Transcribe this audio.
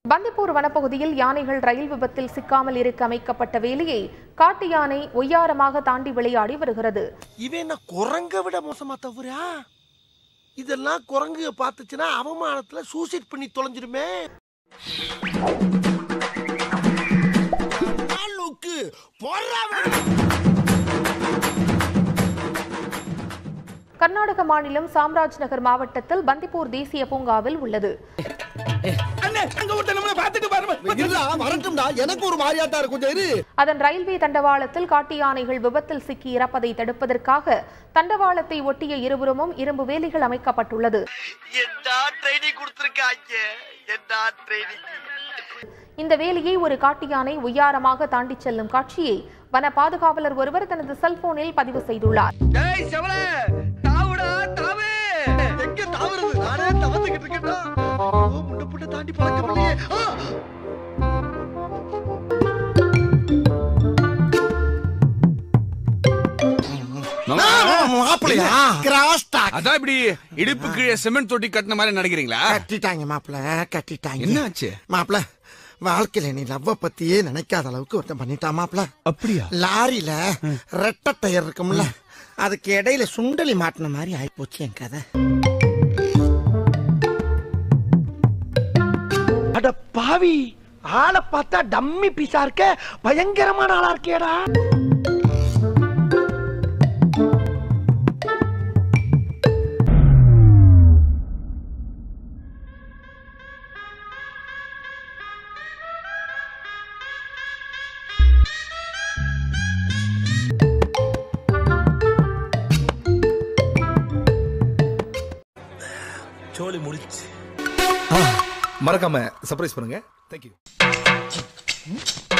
பந்திப்பூர் வனப்பகுதியில் யானைகள் ரயில் விபத்தில் சிக்காமல் இருக்க அமைக்கப்பட்ட வேலியை காட்டு யானை ஒய்யாரமாக தாண்டி விளையாடி வருகிறது இவன் என்ன குரங்க விட மோசமா தவறா இதெல்லாம் குரங்கு பார்த்துச்சுன்னா அவமானத்துல சூசைட் பண்ணி தொலைஞ்சிருமே லுக்கு கர்நாடக மாநிலம் சாம்ராஜ் நகர் மாவட்டத்தில் பந்திப்பூர் தேசிய பூங்காவில் உள்ளது வரட்டும்டா எனக்கு ஒரு மாதிரியாட்டா இருக்கும் கொஞ்சம் இரு அதன் ரயில்வே தண்டவாளத்தில் காட்டு யானைகள் விபத்தில் சிக்கி இறப்பதை தடுப்பதற்காக தண்டவாளத்தை ஒட்டிய இருபுறமும் இரும்பு வேலிகள் அமைக்கப்பட்டுள்ளது என்ன ட்ரைனிங் கொடுத்துருக்காங்க என்ன ட்ரைனிங் இந்த வேலியை ஒரு காட்டு யானை உய்யாரமாக தாண்டிச் செல்லும் காட்சியை வன பாதுகாவலர் ஒருவர் தனது செல்போனில் பதிவு செய்துள்ளார் ஏய் செவல தாவுடா தாவு எங்க தாவுறது நானே தவந்துகிட்டு இருக்கேன்டா ஐயோ முன்ன புட்ட தாண்டி பழக்கம் இல்லையே ஆ! மாப்பிளையா கிராஸ் டாக் அதான் இப்படி இடுப்பு கீழே சிமெண்ட் தொட்டி கட்டின மாதிரி நடக்கிறீங்களா கட்டிட்டாங்க மாப்பிள கட்டிட்டாங்க என்ன ஆச்சு மாப்பிள வாழ்க்கையில நீ லவ்வ பத்தியே நினைக்காத அளவுக்கு ஒருத்தன் பண்ணிட்டான் மாப்பிள அப்படியா லாரியில ரெட்டை டயர் இருக்கும்ல அதுக்கு இடையில சுண்டலி மாட்டின மாதிரி ஆயிப்போச்சு என் கதை அட பாவி ஆளை பார்த்தா டம்மி பீஸா இருக்க பயங்கரமான ஆளா இருக்கேடா சோலி முடிச்சு மறக்காம சர்ப்ரைஸ் பண்ணுங்க தேங்க்யூ